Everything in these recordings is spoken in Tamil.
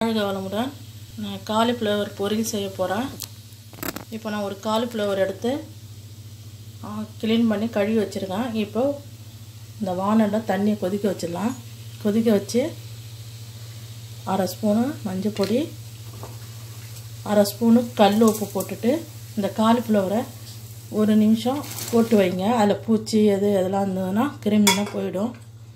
வாழ்க வளமுடன் நான் காலிஃப்ளவர் பொரியல் செய்ய போகிறேன் இப்போ நான் ஒரு காலிஃப்ளவர் எடுத்து க்ளீன் பண்ணி கழுவி வச்சுருக்கேன் இப்போ இந்த வானலில் தண்ணியை கொதிக்க வச்சிடலாம் கொதிக்க வச்சு அரை ஸ்பூனு மஞ்சள் பொடி அரை ஸ்பூனு கல் உப்பு போட்டுட்டு இந்த காலிஃப்ளவரை ஒரு நிமிஷம் போட்டு வைங்க அதில் பூச்சி எது எதெல்லாம் இருந்ததுன்னா கிருமிலாம் போயிடும்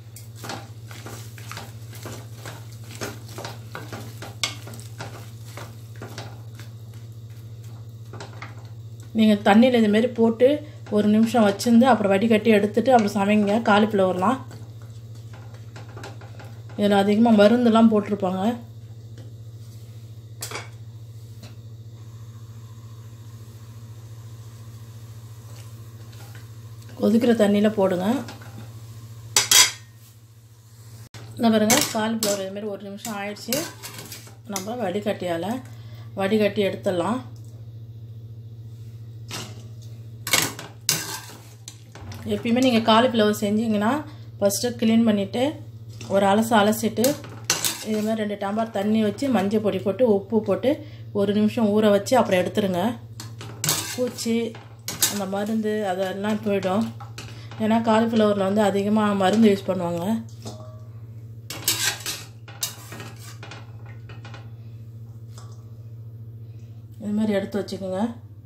நீங்கள் தண்ணியில் இதுமாரி போட்டு ஒரு நிமிஷம் வச்சுருந்து அப்புறம் வடிகட்டி எடுத்துட்டு அப்புறம் சமைங்க காலிஃப்ளவர்லாம் இதில் அதிகமாக மருந்துலாம் போட்டிருப்பாங்க கொதிக்கிற தண்ணியில் போடுங்க இந்த பாருங்க காலிஃப்ளவர் இதுமாரி ஒரு நிமிஷம் ஆயிடுச்சு நம்ம வடிகட்டியால் வடிகட்டி எடுத்துடலாம் எப்பயுமே நீங்கள் காலிஃப்ளவர் செஞ்சீங்கன்னா ஃபஸ்ட்டு க்ளீன் பண்ணிவிட்டு ஒரு அலசு அலசிட்டு இதுமாதிரி ரெண்டு டம்ளர் தண்ணி வச்சு மஞ்சள் பொடி போட்டு உப்பு போட்டு ஒரு நிமிஷம் ஊற வச்சு அப்புறம் எடுத்துருங்க பூச்சி அந்த மருந்து அதெல்லாம் போயிடும் ஏன்னா காலிஃப்ளவரில் வந்து அதிகமாக மருந்து யூஸ் பண்ணுவாங்க இது மாதிரி எடுத்து வச்சுக்கோங்க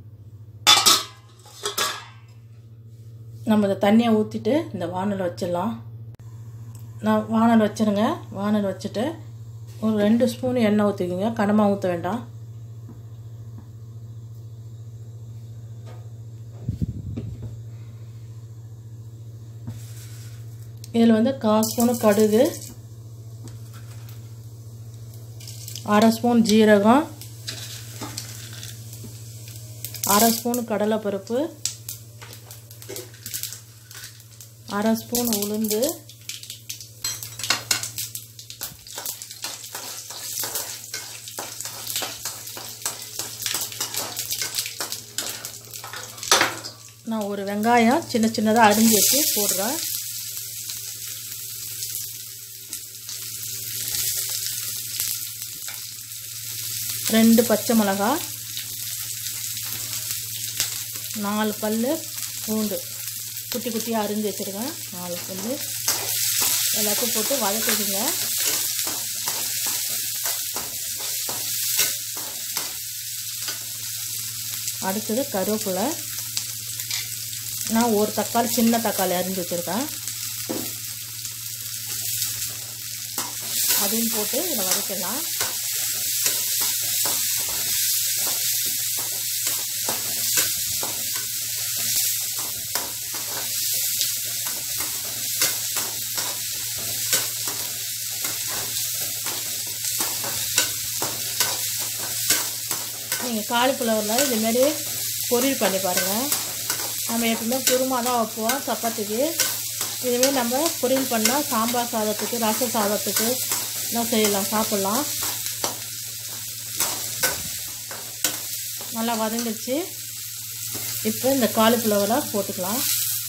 நம்ம இந்த தண்ணியை ஊற்றிட்டு இந்த வானல் வச்சிடலாம் நான் வானல் வச்சுருங்க வானல் வச்சுட்டு ஒரு ரெண்டு ஸ்பூன் எண்ணெய் ஊற்றிக்கோங்க கனமாக ஊற்ற வேண்டாம் இதில் வந்து கால் ஸ்பூனு கடுகு அரை ஸ்பூன் ஜீரகம் அரை ஸ்பூன் கடலைப்பருப்பு அரை ஸ்பூன் உளுந்து நான் ஒரு வெங்காயம் சின்ன சின்னதாக அரிஞ்சு வச்சு போடுறேன் ரெண்டு பச்சை மிளகா நாலு பல் பூண்டு குட்டி குட்டியாக அரிஞ்சு வச்சுருக்கேன் நாலு பல் எல்லாத்தையும் போட்டு வதக்கிடுங்க அடுத்தது கருவேப்பிலை நான் ஒரு தக்காளி சின்ன தக்காளி அரிஞ்சு வச்சுருக்கேன் அதையும் போட்டு இதில் வதக்கிடலாம் நீங்கள் காலிஃப்ளவரில் இதுமாரி பொரியல் பண்ணி பாருங்கள் நம்ம எப்பவுமே குருமா தான் வைப்போம் சப்பாத்திக்கு இதுமாரி நம்ம பொரியல் பண்ணால் சாம்பார் சாதத்துக்கு ரச சாதத்துக்கு எல்லாம் செய்யலாம் சாப்பிட்லாம் நல்லா வதங்கிடுச்சு இப்போ இந்த காலிஃப்ளவரை போட்டுக்கலாம்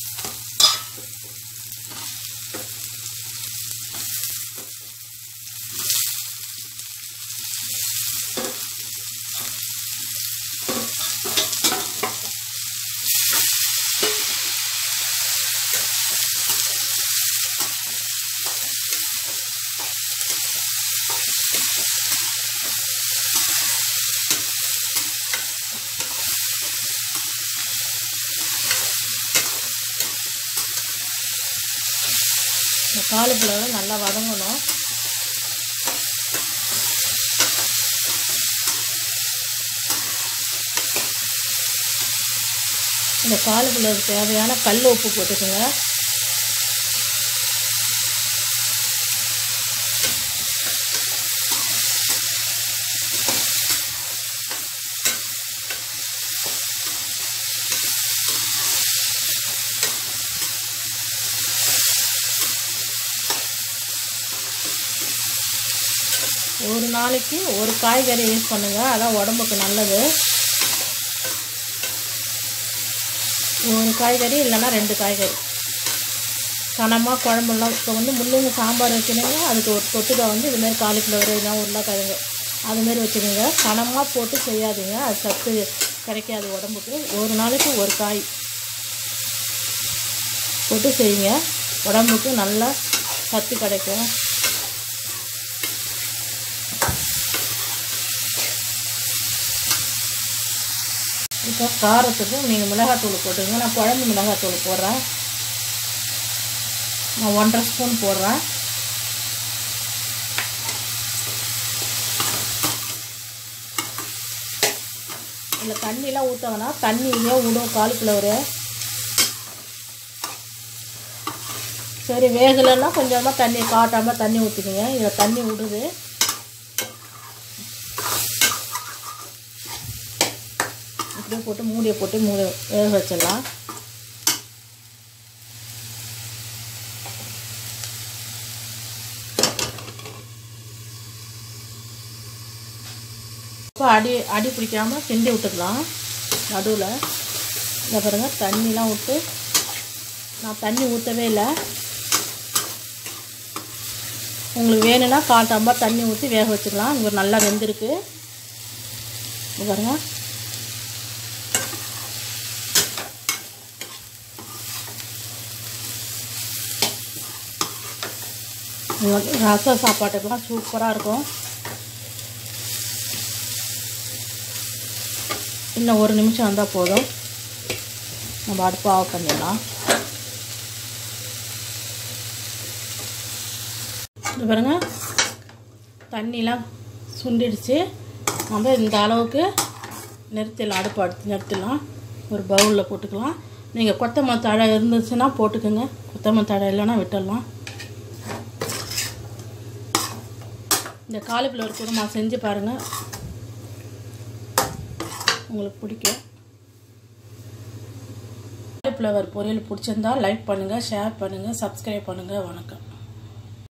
இந்த காலிஃப்ளவர் நல்லா வதங்கணும் இந்த காலிஃப்ளவர் தேவையான கல் உப்பு போட்டுக்கோங்க ஒரு நாளைக்கு ஒரு காய்கறி யூஸ் பண்ணுங்கள் அதான் உடம்புக்கு நல்லது ஒரு காய்கறி இல்லைன்னா ரெண்டு காய்கறி கனமாக குழம்புலாம் இப்போ வந்து முள்ளங்க சாம்பார் வைக்கணுங்க அதுக்கு ஒரு தொட்டுக்க வந்து இதுமாரி காலிஃப்ளவர் இல்லைனா உருளைக்கிழங்கு அதுமாரி வச்சுக்கோங்க கனமாக போட்டு செய்யாதீங்க அது சத்து கிடைக்காது உடம்புக்கு ஒரு நாளைக்கு ஒரு காய் போட்டு செய்யுங்க உடம்புக்கு நல்லா சத்து கிடைக்கும் இப்போ காரத்துக்கு நீங்கள் மிளகாத்தூள் போட்டுங்க நான் குழம்பு மிளகாத்தூள் போடுறேன் நான் ஒன்றரை ஸ்பூன் போடுறேன் இதில் தண்ணிலாம் ஊற்ற வேணாம் தண்ணியே விடும் காலிஃப்ளவரு சரி வேகலைன்னா கொஞ்சமாக தண்ணி காட்டாமல் தண்ணி ஊற்றிக்கோங்க இதில் தண்ணி விடுது இப்படியே போட்டு மூடியை போட்டு மூடி வேக வச்சிடலாம் இப்போ அடி அடி பிடிக்காமல் கிண்டி விட்டுக்கலாம் நடுவில் இந்த பாருங்க தண்ணிலாம் விட்டு நான் தண்ணி ஊற்றவே இல்லை உங்களுக்கு வேணும்னா கால் டம்பார் தண்ணி ஊற்றி வேக வச்சுக்கலாம் இங்கே நல்லா வெந்திருக்கு இங்க பாருங்க இது வந்து ரச சாப்பாட்டுக்கெல்லாம் சூப்பராக இருக்கும் இன்னும் ஒரு நிமிஷம் வந்தால் போதும் நம்ம அடுப்பு ஆஃப் பண்ணிடலாம் இது பாருங்க தண்ணிலாம் சுண்டிடுச்சு நம்ம இந்த அளவுக்கு நிறுத்திடலாம் அடுப்பு அடுத்து நிறுத்திடலாம் ஒரு பவுலில் போட்டுக்கலாம் நீங்கள் கொத்தமல்லி தழை இருந்துச்சுன்னா போட்டுக்கோங்க கொத்தமல்லி தழை இல்லைன்னா விட்டுடலாம் இந்த காலிஃப்ளவர் குருமா செஞ்சு பாருங்கள் உங்களுக்கு பிடிக்கும் காலிஃப்ளவர் பொரியல் பிடிச்சிருந்தா லைக் பண்ணுங்கள் ஷேர் பண்ணுங்கள் சப்ஸ்கிரைப் பண்ணுங்கள் வணக்கம்